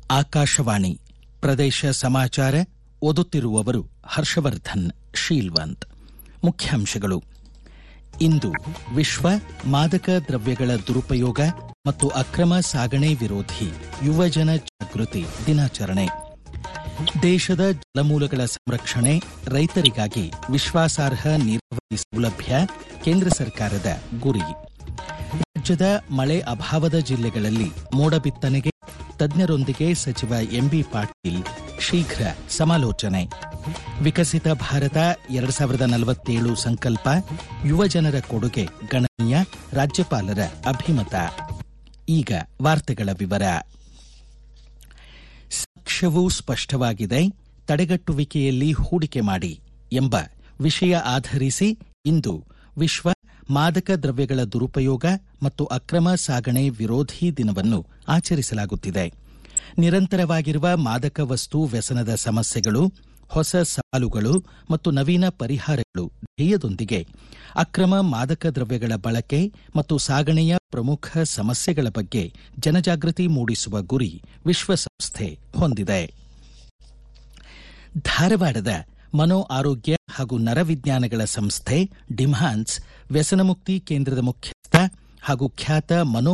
ಆಕಾಶವಾಣಿ ಪ್ರದೇಶ ಸಮಾಚಾರ ಓದುತ್ತಿರುವವರು ಹರ್ಷವರ್ಧನ್ ಶೀಲ್ವಂತ್ ಮುಖ್ಯಾಂಶಗಳು ಇಂದು ವಿಶ್ವ ಮಾದಕ ದ್ರವ್ಯಗಳ ದುರುಪಯೋಗ ಮತ್ತು ಅಕ್ರಮ ಸಾಗಣೆ ವಿರೋಧಿ ಯುವಜನ ಜಾಗೃತಿ ದಿನಾಚರಣೆ ದೇಶದ ಜಲಮೂಲಗಳ ಸಂರಕ್ಷಣೆ ರೈತರಿಗಾಗಿ ವಿಶ್ವಾಸಾರ್ಹ ನೀರಾವರಿ ಸೌಲಭ್ಯ ಕೇಂದ್ರ ಸರ್ಕಾರದ ಗುರಿ ರಾಜ್ಯದ ಮಳೆ ಅಭಾವದ ಜಿಲ್ಲೆಗಳಲ್ಲಿ ಮೋಡ ಬಿತ್ತನೆಗೆ ತಜ್ಞರೊಂದಿಗೆ ಸಚಿವ ಎಂಬಿ ಪಾಟೀಲ್ ಶೀಘ್ರ ಸಮಾಲೋಚನೆ ವಿಕಸಿತ ಭಾರತ ಎರಡ್ ಸಾವಿರದ ನಲವತ್ತೇಳು ಸಂಕಲ್ಪ ಯುವಜನರ ಕೊಡುಗೆ ಗಣನೀಯ ರಾಜ್ಯಪಾಲರ ಅಭಿಮತ ಈಗ ವಾರ್ತೆಗಳ ವಿವರ ಸಾಕ್ಷ್ಯವೂ ಸ್ಪಷ್ಟವಾಗಿದೆ ತಡೆಗಟ್ಟುವಿಕೆಯಲ್ಲಿ ಹೂಡಿಕೆ ಮಾಡಿ ಎಂಬ ವಿಷಯ ಆಧರಿಸಿ ಇಂದು ವಿಶ್ವ ಮಾದಕ ದ್ರವ್ಯಗಳ ದುರುಪಯೋಗ ಮತ್ತು ಅಕ್ರಮ ಸಾಗಣೆ ವಿರೋಧಿ ದಿನವನ್ನು ಆಚರಿಸಲಾಗುತ್ತಿದೆ ನಿರಂತರವಾಗಿರುವ ಮಾದಕ ವಸ್ತು ವ್ಯಸನದ ಸಮಸ್ಯೆಗಳು ಹೊಸ ಸವಾಲುಗಳು ಮತ್ತು ನವೀನ ಪರಿಹಾರಗಳು ಧ್ಯೇಯದೊಂದಿಗೆ ಅಕ್ರಮ ಮಾದಕ ದ್ರವ್ಯಗಳ ಬಳಕೆ ಮತ್ತು ಸಾಗಣೆಯ ಪ್ರಮುಖ ಸಮಸ್ಯೆಗಳ ಬಗ್ಗೆ ಜನಜಾಗೃತಿ ಮೂಡಿಸುವ ಗುರಿ ವಿಶ್ವಸಂಸ್ಥೆ ಹೊಂದಿದೆ ಧಾರವಾಡದ ಮನೋ ಆರೋಗ್ಯ ಹಾಗೂ ನರವಿಜ್ಞಾನಗಳ ಸಂಸ್ಥೆ ಡಿಮ್ಹಾನ್ಸ್ ವ್ಯಸನಮುಕ್ತಿ ಕೇಂದ್ರದ ಮುಖ್ಯಸ್ಥ ಹಾಗೂ ಖ್ಯಾತ ಮನೋ